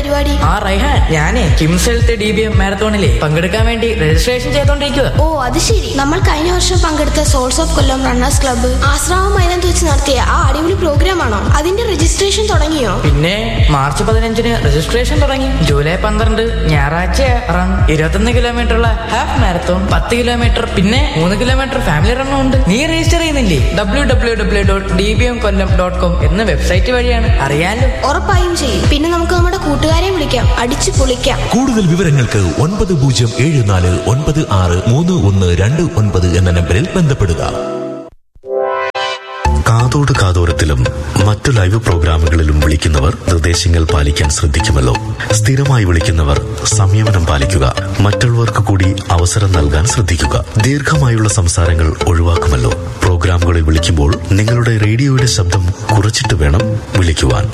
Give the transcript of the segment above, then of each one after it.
പരിപാടി ആ റൈഹാൻ ഞാനേ KIMS health D B M മാരത്തോണിലെ പങ്കെടുക്കാൻ വേണ്ടി രജിസ്ട്രേഷൻ ചെയ്തോണ്ടിരിക്കുക ഓ അത് ശരി നമ്മൾ കഴിഞ്ഞ വർഷം പങ്കെടുത്ത soles of Kollam runners club Asramam മൈതാനത്ത് വെച്ച് നടത്തിയ ആ അടിപൊളി പ്രോഗ്രാം ആണോ അതിന്റെ രജിസ്ട്രേഷൻ തുടങ്ങിയോ പിന്നെ മാർച്ച് പതിനഞ്ചിന് രജിസ്ട്രേഷൻ തുടങ്ങി ജൂലൈ പന്ത്രണ്ട് ഞായറാഴ്ച റൺ ഇരുപത്തൊന്ന് കിലോമീറ്റർ ഉള്ള ഹാഫ് മാരത്തോൺ പത്ത് കിലോമീറ്റർ പിന്നെ മൂന്ന് കിലോമീറ്റർ ഫാമിലി റണ്ണും ഉണ്ട് നീ രജിസ്റ്റർ ചെയ്യുന്നില്ലേ W W W dot D B M Kollam dot com എന്ന വെബ്സൈറ്റ് വഴിയാണ് അറിയാലോ ഉറപ്പായും ചെയ്യും പിന്നെ നമുക്ക് നമ്മുടെ കൂട്ടുകാരെ വിളിക്കാം അടിച്ചു പൊളിക്കാം കൂടുതൽ വിവരങ്ങൾക്ക് ഒൻപത് പൂജ്യം ഏഴ് നാല് ഒൻപത് ആറ് മൂന്ന് ഒന്ന് രണ്ട് ഒൻപത് എന്ന നമ്പറിൽ ബന്ധപ്പെടുക കാതോട് കാതോരത്തിലും മറ്റു ലൈവ് പ്രോഗ്രാമുകളിലും വിളിക്കുന്നവർ നിർദ്ദേശങ്ങൾ പാലിക്കാൻ ശ്രദ്ധിക്കുമല്ലോ സ്ഥിരമായി വിളിക്കുന്നവർ സംയമനം പാലിക്കുക മറ്റുള്ളവർക്ക് കൂടി അവസരം നൽകാൻ ശ്രദ്ധിക്കുക ദീർഘമായുള്ള സംസാരങ്ങൾ ഒഴിവാക്കുമല്ലോ പ്രോഗ്രാമുകളിൽ വിളിക്കുമ്പോൾ നിങ്ങളുടെ റേഡിയോയുടെ ശബ്ദം കുറച്ചിട്ട് വേണം വിളിക്കുവാൻ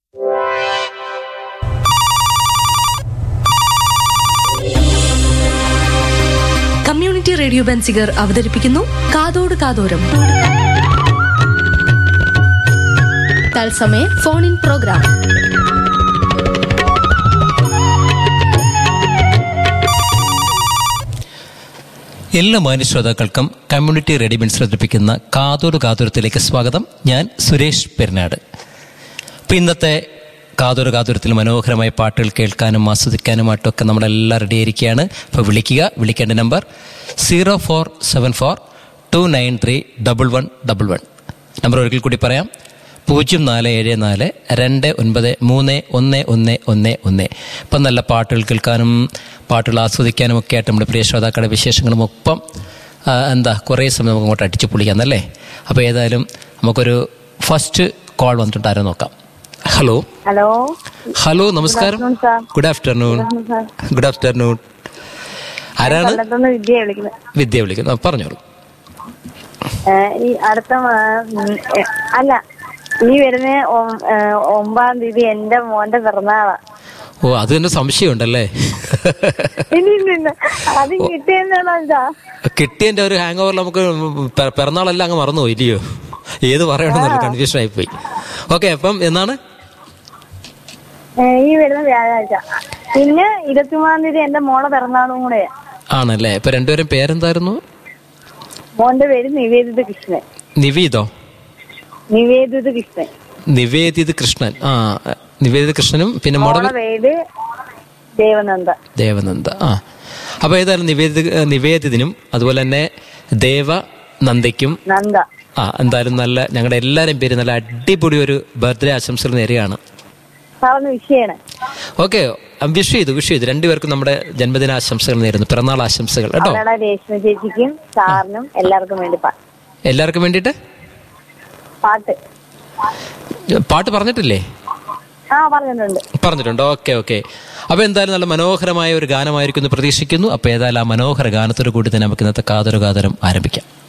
കമ്മ്യൂണിറ്റി റേഡിയോ ബൻസിഗർ അവതരിപ്പിക്കുന്നു കാതോട് കാതോരം തത്സമയ ഫോൺ ഇൻ പ്രോഗ്രാം എല്ലാ മാന്യ ശ്രോതാക്കൾക്കും കമ്മ്യൂണിറ്റി റെഡിമെൻസ് അവതരിപ്പിക്കുന്ന കാതോട് കാതോരത്തിലേക്ക് സ്വാഗതം ഞാൻ സുരേഷ് പെരുന്നാട് ഇപ്പം ഇന്നത്തെ കാതോട് കാതോരത്തിൽ മനോഹരമായ പാട്ടുകൾ കേൾക്കാനും ആസ്വദിക്കാനുമായിട്ടൊക്കെ നമ്മളെല്ലാം റെഡിയായിരിക്കുകയാണ് അപ്പോൾ വിളിക്കുക വിളിക്കേണ്ട number zero four seven four two nine three double one double one number ഒരിക്കൽ കൂടി പറയാം പൂജ്യം നാല് ഏഴ് നാല് രണ്ട് ഒൻപത് മൂന്ന് ഒന്ന് ഒന്ന് ഒന്ന് ഒന്ന് ഇപ്പം നല്ല പാട്ടുകൾ കേൾക്കാനും പാട്ടുകൾ ആസ്വദിക്കാനും ഒക്കെ ആയിട്ട് നമ്മുടെ പ്രിയ ശ്രോതാക്കളുടെ വിശേഷങ്ങളും ഒപ്പം ആ, എന്താ കുറേ സമയം നമുക്ക് അങ്ങോട്ട് അടിച്ചു പൊളിക്കാം എന്നല്ലേ അപ്പോൾ ഏതായാലും നമുക്കൊരു ഫസ്റ്റ് കോൾ വന്നിട്ടുണ്ടായിരുന്നു നോക്കാം ഹലോ ഹലോ ഹലോ നമസ്കാരം afternoon, sir. Good afternoon afternoon, sir. Good afternoon ആരാണ് കൊല്ലത്തുനിന്ന് വിദ്യ വിളിക്കുന്നത് വിദ്യ വിളിക്കുന്നത് ആ, പറഞ്ഞോളൂ ഏഹ് ഈ അടുത്ത മാ- ഉം, എ- അല്ല ഈ വരുന്ന ഒ- ഏഹ് ഒമ്പതാം തീയതി എന്റെ മോന്റെ പിറന്നാളാ ഓ അത് തന്നെ സംശയമുണ്ടല്ലേ ഇനി ഇല്ല, ഇല്ല. അത് കിട്ടിയെന്നാണോ ഇതാ കിട്ടിയതിന്റെ ഒരു ഹാങ് ഓവറിൽ നമുക്ക് പെ- പിറന്നാളെല്ലാം അങ്ങ് മറന്നുപോയി ഇല്ലയോ ഏത് പറയണമെന്നല്ല കൺഫ്യൂഷൻ ആയിപ്പോയി ഓക്കെ അപ്പം എന്നാണ് ഏഹ് ഈ വരുന്ന വ്യാഴാഴ്ച പിന്നെ ഇരുപത്തിമൂന്നാം തീയതി എന്റെ മോളെ പിറന്നാളും കൂടെ ആണല്ലേ ഇപ്പൊ രണ്ടുപേരും പേരെന്തായിരുന്നു മോന്റെ പേര് നിവേദിത കൃഷ്ണൻ നിവീതോ നിവേദിത കൃഷ്ണൻ നിവേദിത് കൃഷ്ണൻ ആ നിവേദിത കൃഷ്ണനും പിന്നെ മോഡൽ മോളെ പേര് ദേവനന്ദ ദേവനന്ദ ആ അപ്പൊ ഏതായാലും നിവേദിത നിവേദിതനും അതുപോലെ തന്നെ ദേവനന്ദയ്ക്കും നന്ദ ആ എന്തായാലും നല്ല ഞങ്ങളുടെ എല്ലാവരും പേര് നല്ല അടിപൊളി ഒരു ബർത്ത്ഡേ ആശംസകൾ നേരെയാണ് സാറിന് വിഷയാണ് ഓക്കെ വിഷ് ചെയ്തു വിഷ് ചെയ്തു രണ്ടുപേർക്കും നമ്മുടെ ജന്മദിന ആശംസകൾ നേരുന്നു പിറന്നാൾ ആശംസകൾ കേട്ടോ അവരുടെ രേഷ്മ ചേച്ചിക്കും സാറിനും എല്ലാവർക്കും വേണ്ടി പാ- എല്ലാവർക്കും വേണ്ടിയിട്ട് പാട്ട് പാട്ട് പറഞ്ഞിട്ടില്ലേ ആ പറഞ്ഞിട്ടുണ്ട് പറഞ്ഞിട്ടുണ്ട് ഓക്കെ ഓക്കെ അപ്പൊ എന്തായാലും നല്ല മനോഹരമായ ഒരു ഗാനമായിരിക്കും എന്ന് പ്രതീക്ഷിക്കുന്നു അപ്പൊ ഏതായാലും ആ മനോഹര ഗാനത്തോടു കൂടി തന്നെ നമുക്ക് ഇന്നത്തെ കാതര കാതരം ആരംഭിക്കാം